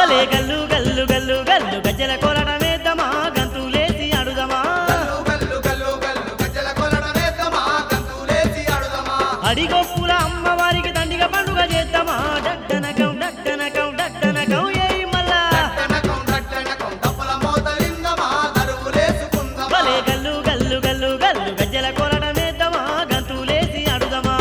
భలే గల్లు గల్లు గల్లు గల్లు గజ్జల కొలడమేద్దామా గంతులేసి అడుదమా గల్లు గల్లు గల్లు గల్లు గజ్జల కొలడమేద్దామా గంతులేసి ఆడుదామా అడిగొప్పుల అమ్మవారికి దండిగ పండుగ చేద్దామా డడ్డనకం డడ్డనకం డడ్డనకం ఏయ్ మల్లా డట్టనకం డట్టనకం డప్పుల మోతలిందమా దరువులేసుకుందామా భలే గల్లు గల్లు గల్లు గల్లు గజ్జల కొలడమేద్దామా గంతులేసి అడుదమా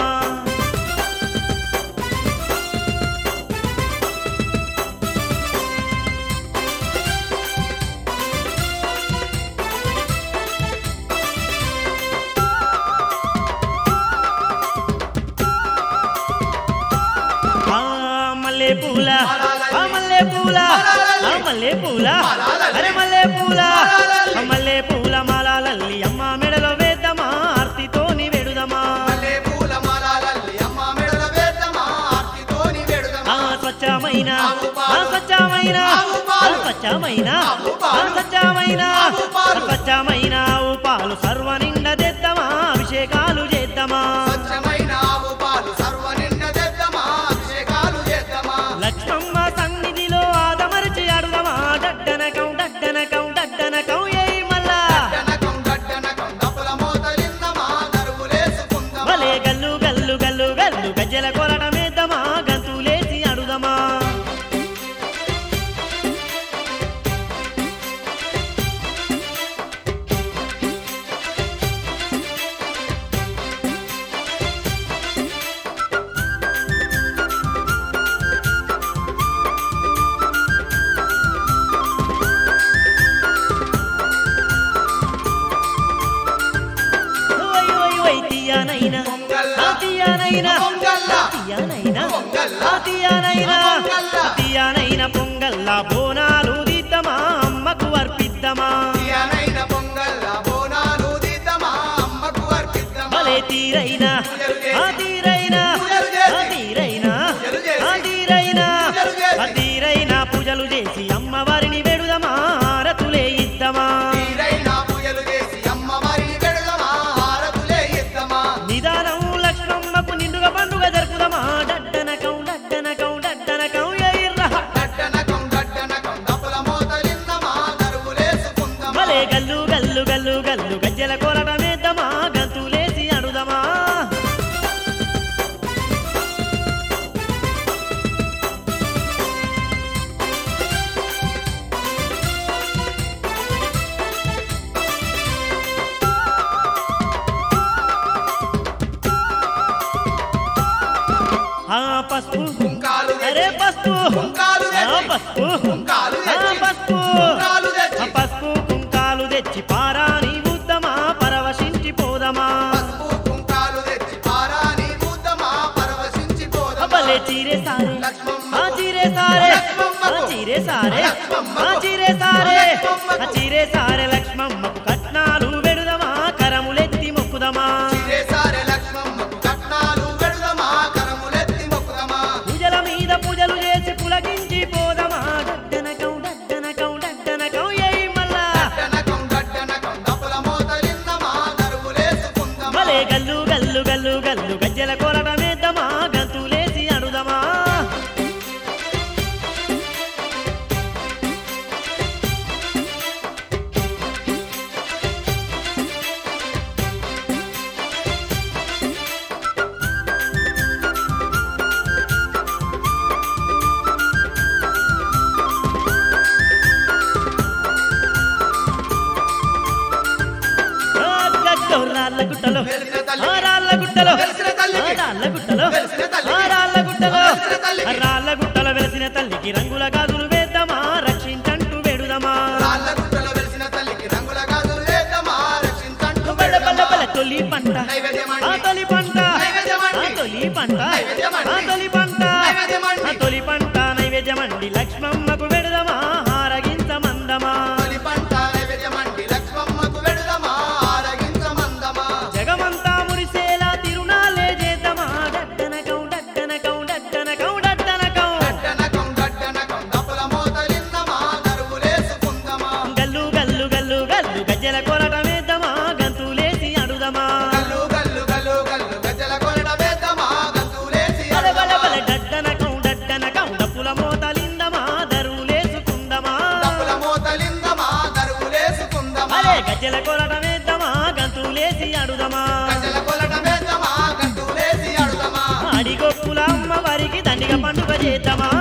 ఆ మల్లె పూల ఆ మల్లె పూల ఆ మల్లె పూల అరే మల్లె పూల ఆ మల్లె పూల మాలల్లి అమ్మ మెడలో వేద్దామా ఆర్తితోని వెడుదమా మల్లె పూల మాలలల్లి అమ్మ మెడల వేద్దామా ఆర్తితోని ఆ వేడుదామా స్వచ్ఛమైన ఆ స్వచ్ఛమైన ఆ స్వచ్ఛమైన ఆ స్వచ్ఛమైన ఆ స్వచ్ఛమైన ఆవు పాలు సర్వ నిండా తెద్దామా అభిషేకాలు చేద్దామా స్వచ్ఛమైన ఆవు పాలు సర్వ నిండ తెద్దామా అభిషేకాలు చేద్దామా లక్ష్మమ్మ సన్నిధిలో ఆదమరిచి అడుదమా డడ్డనకం డడ్డనకం డడ్డనకం ఏయ్ మల్లా డట్టనకం డట్టనకం డప్పుల మోతలిందమా దరువులేసుకుందామా భలే గల్లు గల్లు గల్లు గల్లు గజ్జల కొలడమేద్దామా గంతులేసి అడుదమా ఓయ్ ఓయ్ ఓయ్ తీయనైనా పొంగల్ల. ఆ తీయనైనా పొంగల్ల. ఆ తీయనైనా పొంగల్ల. ఆ తీయనైనా పొంగల్ల. ఆ తీయనైనా పొంగల్ల బోనాలు దిద్దమా అమ్మకు అర్పిద్దమా తీయనైన పొంగల్ల బోనాలు దిద్దమా అమ్మకు అర్పిద్దామా భలే తీరైనా ఆ తీరైనా పూజలు చేసి. ఆ తీరైనా పూజలు చేసి. ఆ తీరైనా పూజలు చేసి. ఆ తీరైనా పూజలు చేసి అమ్మవారిని వెడుదమా హారతులే ఇద్దమా తీరైన పూజలు చేసి అమ్మవారిని పెడదామా హారతులే ఇద్దామా నిదానం లక్ష్మమ్మకు నిండుగా పండుగ జరుపుదమా డడ్డనకం డడ్డనకం డడ్డనకం ఎయిర్రా డట్టనకం డట్టనకం డప్పుల మోతలిందమా దరువులేసుకుందామా భలే గల్లు గల్లు గల్లు గల్లు గజ్జల కొలటమేద్దామా గంతులేసి అడుదమా ఆ పసుపు కుంకాలు అరే పసుపు కుంకాలు ఆ తెచ్చి పసుపు కుంకాలు ఆ తెచ్చి పసుపు కుంకాలు తెచ్చి ఆ పసుపు కుంకాలు తెచ్చి పారాని ఉద్దమా పరవశించి పోదమా పసుపు కుంకాలు తెచ్చి పారాని ముద్దమా పరవశించి పోదమా అబ్బలే చీరే సారే లక్ష్మమ్మ. ఆ చీరే సారే లక్ష్మమ్మకు. ఆ చీరే సారే లక్ష్మమ్మకు. ఆ చీరే సారే లక్ష్మమ్మకు. ఆ చీరే సారే లక్ష్మమ్మకు కట్నాలు వెడుదమా కరములెత్తి మొక్కుదమా చిరే సారే లక్ష్మమ్మకు కట్నాలు పెడదమా కరములెత్తి మొక్కుదమా పూజల మీద పూజలు చేసి పులకించి పోదమా డడ్డనకం డడ్డనకం డడ్డనకం ఏయ్ మల్లా డట్టనకం డట్టనకం డప్పుల మోతలిందమా దరువులేసుకుందామా భలే గల్లు గల్లు గల్లు గల్లు గజ్జల కొరటమేద్దామా గంతులేసి అడుదమా ఆ గట్టో రాళ్ళ గుట్టలో వెలిసిన తల్లి. ఆ రాళ్ళ గుట్టలో వెలిసిన తల్లికి. ఆ రాళ్ళ గుట్టలో వెలిసిన తల్లికి. ఆ రాళ్ళ గుట్టలో వెలిసిన తల్లికి. ఆ రాళ్ళ గుట్టలో వెలిసిన తల్లికి రంగుల గాజులు వేద్దామా రక్షించంటూ వెడుదమా రాళ్ళ గుట్టలో వెలిసిన తల్లికి రంగుల గాజులు వేద్దామా రక్షించంటూ బల్ల బల్ల పెడదామా. బల్ల తొలి పంట నైవేద్యమండి. ఆ తొలి పంట నైవేద్యమండి. ఆ తొలి పంట నైవేద్యమండి. ఆ తొలి పంట నైవేద్యమండి. ఆ తొలి పంట నైవేద్యమండి లక్ష్మమ్మకు వెడుదమా హారగించమందమా తొలి పంట నైవేద్యమండి లక్ష్మమ్మకు పెడదామా ఆరగించమందమా జగమంతా మురిసేలా తిరునాలే చేద్దామా డడ్డనకం డడ్డనకం డడ్డనకం డడ్డనకం డట్టనకం డట్టనకం డప్పుల మోతలిందమా దరువులేసుకుందామా గల్లు గల్లు గల్లు గల్లు గజ్జల కొరటమేద్దామా గంతులేసి అడుదమా గల్లు గల్లు గల్లు గల్లు గజ్జల కొరడ వేద్దామా గంతులేసి బల బల అడుగమా. బల డడ్డనకం డడ్డనకం డప్పుల మోతలిందమా దరువులే దొంతలిందమా దరువులేసుకుందమా అరే గజ్జల కొలటం వేద్దామా గంతులేసి అడుదమా గజల కొలటమేద్దామా గంతులేసి అడుదమా అడిగొప్పుల అమ్మ వారికి దండిగా పండుగ చేద్దామా